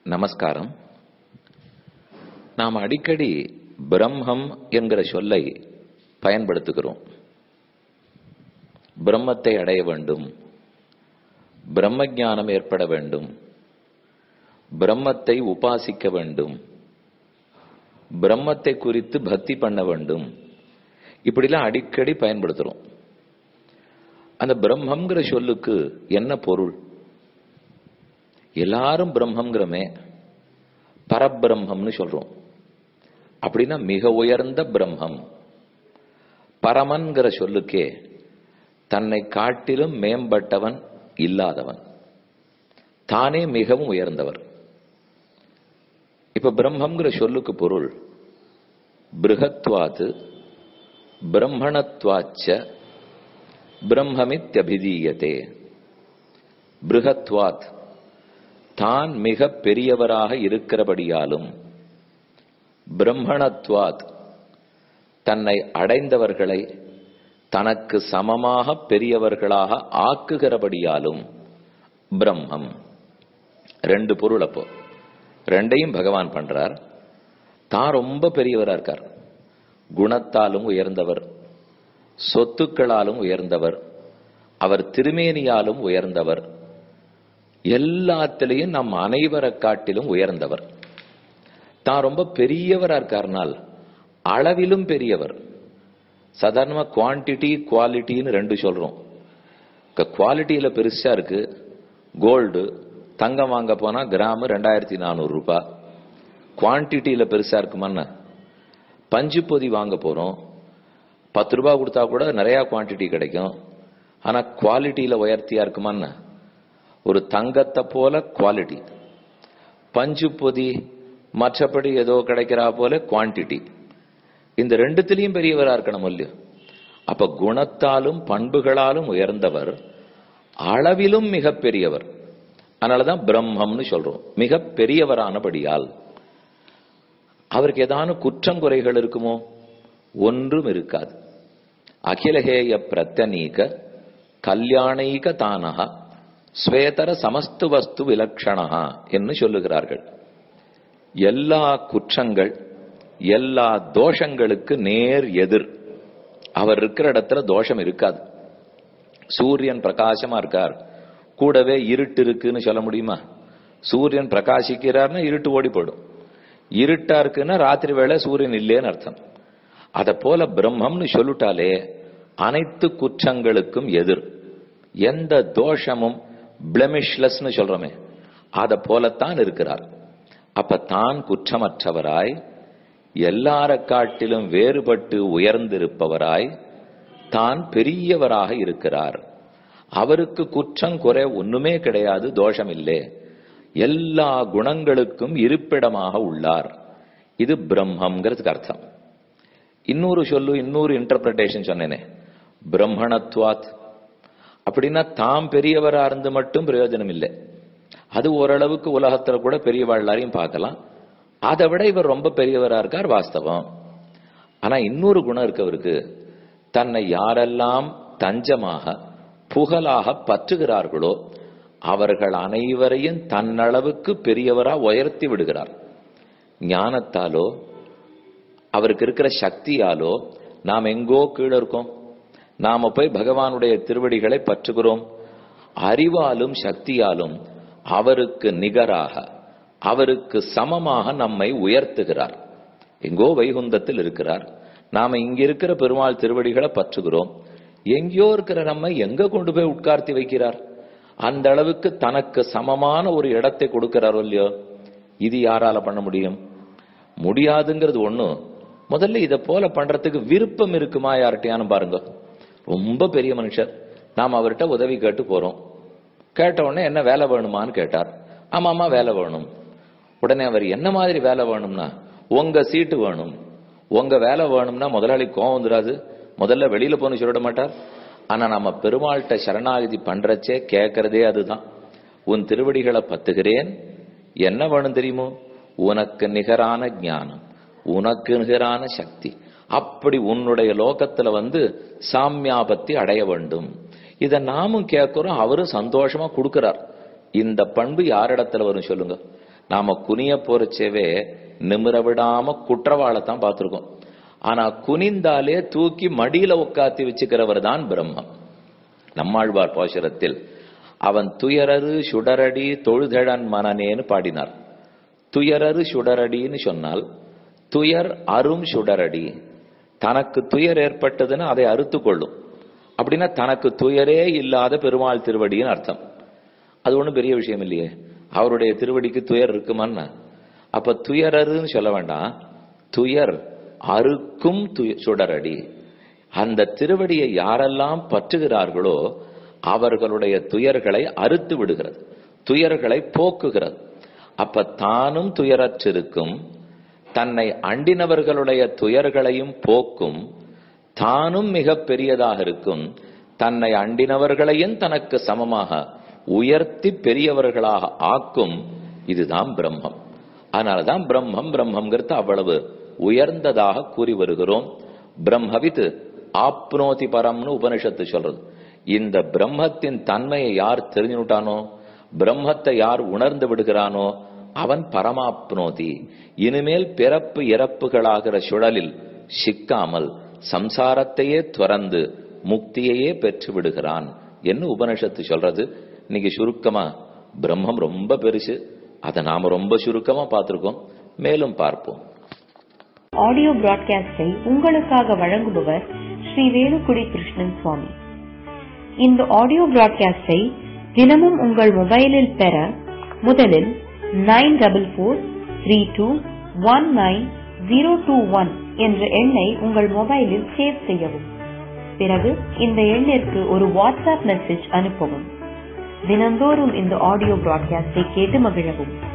நமஸ்காரம் நாம் அடிக்கடி பிரம்மம் என்கிற சொல்லை பயன்படுத்துகிறோம் பிரம்மத்தை அடைய வேண்டும் பிரம்ம ஞானம் ஏற்பட வேண்டும் பிரம்மத்தை உபாசிக்க வேண்டும் பிரம்மத்தை குறித்து பக்தி பண்ண வேண்டும் இப்படிலாம் அடிக்கடி பயன்படுத்துறோம் அந்த பிரம்மங்கிற சொல்லுக்கு என்ன பொருள் எல்லாரும் பிரம்மங்கிறமே பரபிரம்மம்னு சொல்றோம் அப்படின்னா மிக உயர்ந்த பிரம்மம் பரமன்கிற சொல்லுக்கே தன்னை காட்டிலும் மேம்பட்டவன் இல்லாதவன் தானே மிகவும் உயர்ந்தவர் இப்ப பிரம்மங்கிற சொல்லுக்கு பொருள் பிருகத்வாது பிரம்மணத்வாச்ச பிரம்மமித்யபிதீயத்தே பிருகத்வாத் தான் மிக பெரியவராக இருக்கிறபடியாலும் பிரம்மணத்வாத் தன்னை அடைந்தவர்களை தனக்கு சமமாக பெரியவர்களாக ஆக்குகிறபடியாலும் பிரம்மம் ரெண்டு பொருள் அப்போ ரெண்டையும் பகவான் பண்றார் தான் ரொம்ப பெரியவரா இருக்கார் குணத்தாலும் உயர்ந்தவர் சொத்துக்களாலும் உயர்ந்தவர் அவர் திருமேனியாலும் உயர்ந்தவர் எல்லாத்திலையும் நம் அனைவரை காட்டிலும் உயர்ந்தவர் தான் ரொம்ப பெரியவரா இருக்கார்னால் அளவிலும் பெரியவர் சாதாரணமா குவான்டிட்டி குவாலிட்டின்னு ரெண்டு சொல்றோம் குவாலிட்டியில பெருசா இருக்கு கோல்டு தங்கம் வாங்க போனா கிராமு ரெண்டாயிரத்தி நானூறு ரூபாய் குவான்டிட்டியில பெருசா இருக்குமான்னு பஞ்சு பொதி வாங்க போறோம் பத்து ரூபாய் கொடுத்தா கூட நிறைய குவான்டிட்டி கிடைக்கும் ஆனா குவாலிட்டியில உயர்த்தியா இருக்குமான்னு ஒரு தங்கத்தை போல குவாலிட்டி பஞ்சு பொதி மற்றபடி ஏதோ கிடைக்கிறா போல குவான்டிட்டி இந்த ரெண்டுத்திலையும் பெரியவரா இருக்கணும் இல்லையோ அப்ப குணத்தாலும் பண்புகளாலும் உயர்ந்தவர் அளவிலும் மிக பெரியவர் அதனாலதான் பிரம்மம்னு சொல்றோம் மிக பெரியவரானபடியால் அவருக்கு ஏதான குற்றம் குறைகள் இருக்குமோ ஒன்றும் இருக்காது அகிலஹேய பிரத்தனீக கல்யாணீக தானகா ஸ்வேதர சமஸ்து வஸ்து விலக்ஷணா என்று சொல்லுகிறார்கள் எல்லா குற்றங்கள் எல்லா தோஷங்களுக்கு நேர் எதிர் அவர் இருக்கிற இடத்துல தோஷம் இருக்காது சூரியன் பிரகாசமா இருக்கார் கூடவே இருட்டு இருக்குன்னு சொல்ல முடியுமா சூரியன் பிரகாசிக்கிறார்னா இருட்டு ஓடி போடும் இருட்டா இருக்குன்னா ராத்திரி வேளை சூரியன் இல்லேன்னு அர்த்தம் அத போல பிரம்மம்னு சொல்லிட்டாலே அனைத்து குற்றங்களுக்கும் எதிர் எந்த தோஷமும் பிளமிஷ்லெஸ்னு சொல்றோமே அத போலத்தான் இருக்கிறார் அப்ப தான் குற்றமற்றவராய் எல்லார காட்டிலும் வேறுபட்டு உயர்ந்திருப்பவராய் தான் பெரியவராக இருக்கிறார் அவருக்கு குற்றம் குறை ஒண்ணுமே கிடையாது தோஷம் இல்லை எல்லா குணங்களுக்கும் இருப்பிடமாக உள்ளார் இது பிரம்மங்கிறதுக்கு அர்த்தம் இன்னொரு சொல்லு இன்னொரு இன்டர்பிரேஷன் சொன்னேனே பிரம்மணத்வாத் அப்படின்னா தாம் பெரியவரா இருந்து மட்டும் பிரயோஜனம் இல்லை அது ஓரளவுக்கு உலகத்துல கூட பெரியவா எல்லாரையும் பார்க்கலாம் அதை விட இவர் ரொம்ப பெரியவரா இருக்கார் வாஸ்தவம் ஆனா இன்னொரு குணம் இருக்கு அவருக்கு தன்னை யாரெல்லாம் தஞ்சமாக புகழாக பற்றுகிறார்களோ அவர்கள் அனைவரையும் தன்னளவுக்கு பெரியவரா உயர்த்தி விடுகிறார் ஞானத்தாலோ அவருக்கு இருக்கிற சக்தியாலோ நாம் எங்கோ கீழே இருக்கோம் நாம போய் பகவானுடைய திருவடிகளை பற்றுகிறோம் அறிவாலும் சக்தியாலும் அவருக்கு நிகராக அவருக்கு சமமாக நம்மை உயர்த்துகிறார் எங்கோ வைகுந்தத்தில் இருக்கிறார் நாம இங்க இருக்கிற பெருமாள் திருவடிகளை பற்றுகிறோம் எங்கேயோ இருக்கிற நம்ம எங்க கொண்டு போய் உட்கார்த்தி வைக்கிறார் அந்த அளவுக்கு தனக்கு சமமான ஒரு இடத்தை கொடுக்கிறாரோ இல்லையோ இது யாரால பண்ண முடியும் முடியாதுங்கிறது ஒண்ணு முதல்ல இதை போல பண்றதுக்கு விருப்பம் இருக்குமா யார்கிட்டயானு பாருங்க ரொம்ப பெரிய மனுஷர் நாம் அவர்கிட்ட உதவி கேட்டு போறோம் கேட்ட உடனே என்ன வேலை வேணுமான்னு கேட்டார் ஆமாமா வேலை வேணும் உடனே அவர் என்ன மாதிரி வேலை வேணும்னா உங்க சீட்டு வேணும் உங்க வேலை வேணும்னா முதலாளி கோவம் வந்துடாது முதல்ல வெளியில போன்னு சொல்லிட மாட்டார் ஆனா நம்ம பெருமாள்கிட்ட சரணாகதி பண்றச்சே கேட்கறதே அதுதான் உன் திருவடிகளை பத்துகிறேன் என்ன வேணும் தெரியுமோ உனக்கு நிகரான ஞானம் உனக்கு நிகரான சக்தி அப்படி உன்னுடைய லோகத்துல வந்து சாமியாபத்தி அடைய வேண்டும் இத நாமும் கேட்கிறோம் அவரும் சந்தோஷமா கொடுக்கிறார் இந்த பண்பு யாரிடத்துல வரும் சொல்லுங்க நாம குனிய போறச்சேவே நிமிர விடாம குற்றவாளத்தான் பார்த்திருக்கோம் ஆனா குனிந்தாலே தூக்கி மடியில உட்காத்தி வச்சுக்கிறவர் தான் பிரம்மம் நம்மாழ்வார் பாசுரத்தில் அவன் துயரரு சுடரடி தொழுதழன் மனநேன்னு பாடினார் துயரரு சுடரடின்னு சொன்னால் துயர் அரும் சுடரடி தனக்கு துயர் ஏற்பட்டதுன்னா அதை அறுத்து கொள்ளும் அப்படின்னா தனக்கு துயரே இல்லாத பெருமாள் திருவடின்னு அர்த்தம் அது ஒண்ணும் பெரிய விஷயம் இல்லையே அவருடைய திருவடிக்கு துயர் இருக்குமான்னா அப்ப துயரருன்னு சொல்ல வேண்டாம் துயர் அறுக்கும் துய சுடரடி அந்த திருவடியை யாரெல்லாம் பற்றுகிறார்களோ அவர்களுடைய துயர்களை அறுத்து விடுகிறது துயர்களை போக்குகிறது அப்ப தானும் துயரற்றிருக்கும் தன்னை அண்டினவர்களுடைய துயர்களையும் போக்கும் தானும் மிக பெரியதாக இருக்கும் தன்னை அண்டினவர்களையும் தனக்கு சமமாக உயர்த்தி பெரியவர்களாக ஆக்கும் இதுதான் பிரம்மம் அதனாலதான் பிரம்மம் பிரம்மங்கிறது அவ்வளவு உயர்ந்ததாக கூறி வருகிறோம் பிரம்மவித் ஆப்னோதி பரம்னு உபனிஷத்து சொல்றது இந்த பிரம்மத்தின் தன்மையை யார் தெரிஞ்சுட்டானோ பிரம்மத்தை யார் உணர்ந்து விடுகிறானோ அவன் பரமாப்னோதி இனிமேல் பிறப்பு இறப்புகளாகிற சுழலில் சிக்காமல் சம்சாரத்தையே துறந்து முக்தியையே பெற்று விடுகிறான் என்ன உபனிஷத்து சொல்றது இன்னைக்கு சுருக்கமா பிரம்மம் ரொம்ப பெருசு அதை நாம ரொம்ப சுருக்கமா பார்த்திருக்கோம் மேலும் பார்ப்போம் ஆடியோ பிராட்காஸ்டை உங்களுக்காக வழங்குபவர் ஸ்ரீ வேலுக்குடி கிருஷ்ணன் சுவாமி இந்த ஆடியோ பிராட்காஸ்டை தினமும் உங்கள் மொபைலில் பெற முதலில் nine double four three two one nine zero two one என்ற எண்ணை உங்கள் மொபைலில் சேவ் செய்யவும் பிறகு இந்த எண்ணிற்கு ஒரு வாட்ஸ்அப் மெசேஜ் அனுப்பவும் தினந்தோறும் இந்த ஆடியோ பிராட்காஸ்டை கேட்டு மகிழவும்